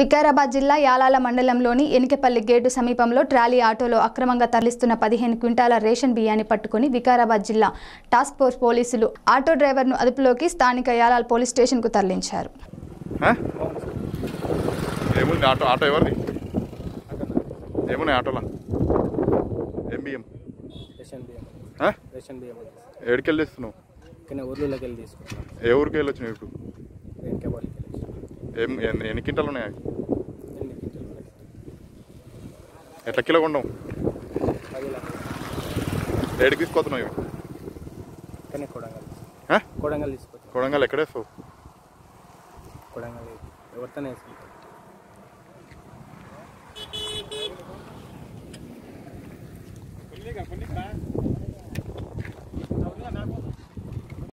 వికారాబాద్ జిల్లా యాలాల మండలంలోని ఎనికెపల్లి గేటు సమీపంలో ట్రాలీ ఆటోలో అక్రమంగా తరలిస్తున్న పదిహేను క్వింటాల రేషన్ బియ్యాన్ని పట్టుకుని వికారాబాద్ జిల్లా టాస్క్ ఫోర్స్ పోలీసులు ఆటో డ్రైవర్ను అదుపులోకి స్థానిక యాలాల్ పోలీస్ స్టేషన్కు తరలించారు ఆ? ఏముంది ఆటో ఆటో ఎవరిది ఏమున్నాయి ఆటోలా ఏం బియ్యం రేషన్ బియ్యం ఆ? రేషన్ బియ్యం అది. ఏడికెళ్ళి తెస్తున్నావు కానీ ఊర్లోకి వెళ్ళి తీసుకుంటాం ఏ ఊరికి వెళ్ళి వచ్చినావు ఇప్పుడు వెనక వాళ్ళకి వెళ్ళి ఏం ఎన్ని- ఎన్ని క్వింటాలు ఉన్నాయి అవి? ఎన్ని క్వింటాలు ఉన్నాయి? ఎట్లా కిలో కొండం పది లక్షలు ఏడికి తీసుకొస్తున్నావు ఇవి కానీ కొడంగల్ ఆ? కొడంగల్ తీసుకుంటాం కొడంగల్ ఎక్కడేస్తావు కొడంగల్ ఎవరితోనే వేసుకుంటాం